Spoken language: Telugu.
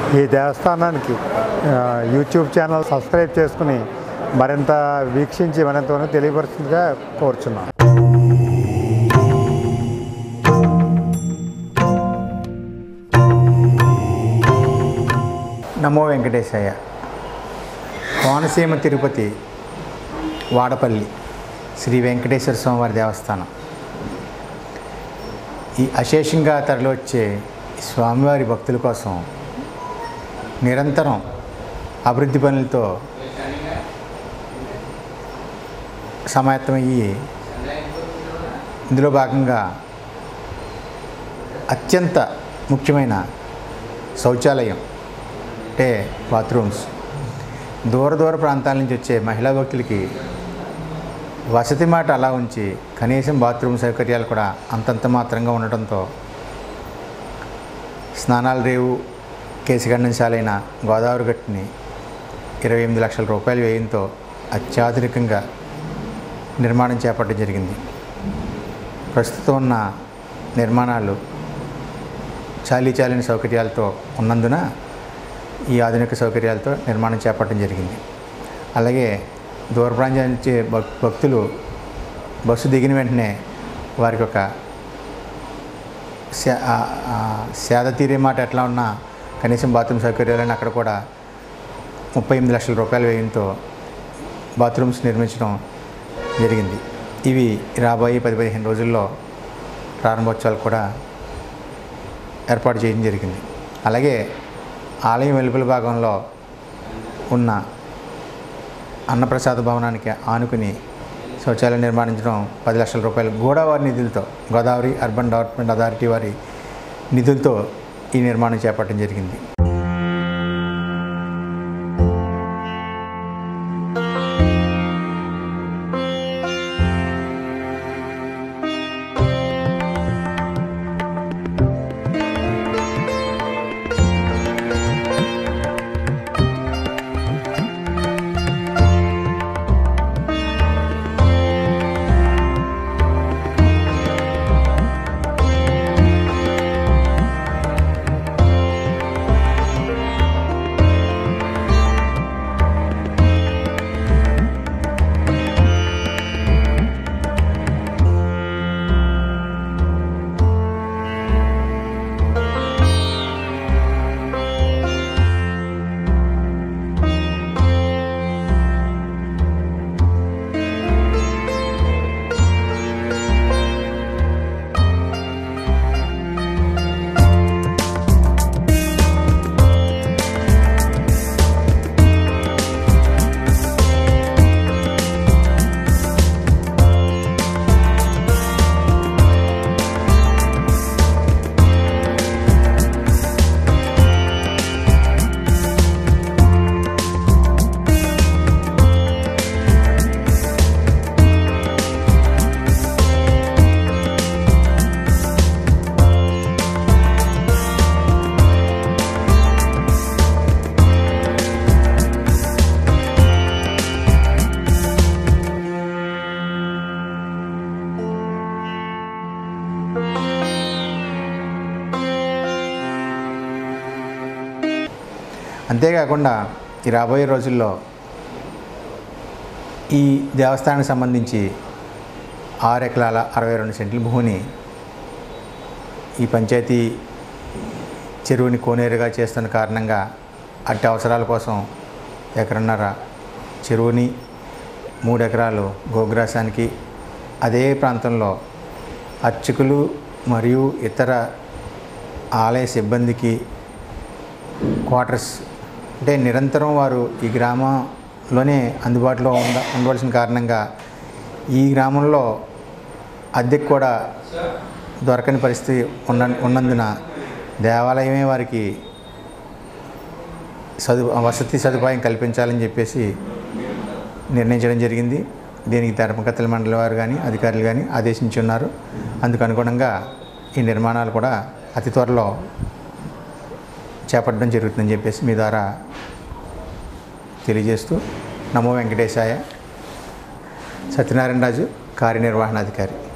ఈ దేవస్థానానికి ఆ, యూట్యూబ్ ఛానల్ సబ్స్క్రైబ్ చేసుకుని మరింత వీక్షించి మరింత తెలియపరుస్తుందిగా కోరుచున్నాను నమో వెంకటేశయ్య కోనసీమ తిరుపతి వాడపల్లి శ్రీ వెంకటేశ్వర స్వామివారి దేవస్థానం ఈ అశేషంగా తరలివచ్చే స్వామివారి భక్తుల కోసం నిరంతరం అభివృద్ధి పనులతో సమాయత్తమయ్యి ఇందులో భాగంగా అత్యంత ముఖ్యమైన శౌచాలయం అంటే బాత్రూమ్స్ దూర దూర ప్రాంతాల నుంచి వచ్చే మహిళా భక్తులకి వసతి మాట అలా ఉంచి కనీసం బాత్రూమ్ సౌకర్యాలు కూడా అంతంత మాత్రంగా ఉండటంతో స్నానాల రేవు కేశఖండంశాలైన గోదావరి గట్టుని ఇరవై ఎనిమిది లక్షల రూపాయల వ్యయంతో అత్యాధునికంగా నిర్మాణం చేపట్టడం జరిగింది ప్రస్తుతం ఉన్న నిర్మాణాలు చాలీ చాలిన సౌకర్యాలతో ఉన్నందున ఈ ఆధునిక సౌకర్యాలతో నిర్మాణం చేపట్టడం జరిగింది అలాగే దూర ప్రాంతాల నుంచి భక్- భక్తులు బస్సు దిగిన వెంటనే వారికి ఒక సే- ఆ- ఆ సేద తీరే మాట ఎట్లా ఉన్నా కనీసం బాత్రూమ్ సౌకర్యాలని అక్కడ కూడా ముప్పై ఎనిమిది లక్షల రూపాయల వ్యయంతో బాత్రూమ్స్ నిర్మించడం జరిగింది ఇవి రాబోయే పది పదిహేను రోజుల్లో ప్రారంభోత్సవాలు కూడా ఏర్పాటు చేయడం జరిగింది అలాగే ఆలయం వెలుపల భాగంలో ఉన్న అన్నప్రసాద భవనానికి ఆనుకుని శౌచాలయం నిర్మాణించడం పది లక్షల రూపాయలు గోదావరి నిధులతో గోదావరి అర్బన్ డెవలప్మెంట్ అథారిటీ వారి నిధులతో ఈ నిర్మాణం చేపట్టడం జరిగింది అంతేకాకుండా ఈ రాబోయే రోజుల్లో ఈ దేవస్థానానికి సంబంధించి ఆరు ఎకరాల అరవై రెండు సెంట్ల భూమిని ఈ పంచాయతీ చెరువుని కోనేరుగా చేస్తున్న కారణంగా అట్టి అవసరాల కోసం ఎకరన్నర చెరువుని మూడు ఎకరాలు గోగ్రాసానికి అదే ప్రాంతంలో అర్చకులు మరియు ఇతర ఆలయ సిబ్బందికి క్వార్టర్స్ అంటే నిరంతరం వారు ఈ గ్రామంలోనే అందుబాటులో ఉండ ఉండవలసిన కారణంగా ఈ గ్రామంలో అద్దెకు కూడా దొరకని పరిస్థితి ఉన్న ఉన్నందున దేవాలయమే వారికి సదు వసతి సదుపాయం కల్పించాలని చెప్పేసి నిర్ణయించడం జరిగింది దీనికి ధర్మకర్తల మండలి వారు కానీ అధికారులు కానీ ఆదేశించి ఉన్నారు అందుకు అనుగుణంగా ఈ నిర్మాణాలు కూడా అతి త్వరలో చేపట్టడం జరుగుతుందని చెప్పేసి మీ ద్వారా తెలియజేస్తూ నమో వెంకటేశాయ సత్యనారాయణ రాజు కార్యనిర్వహణాధికారి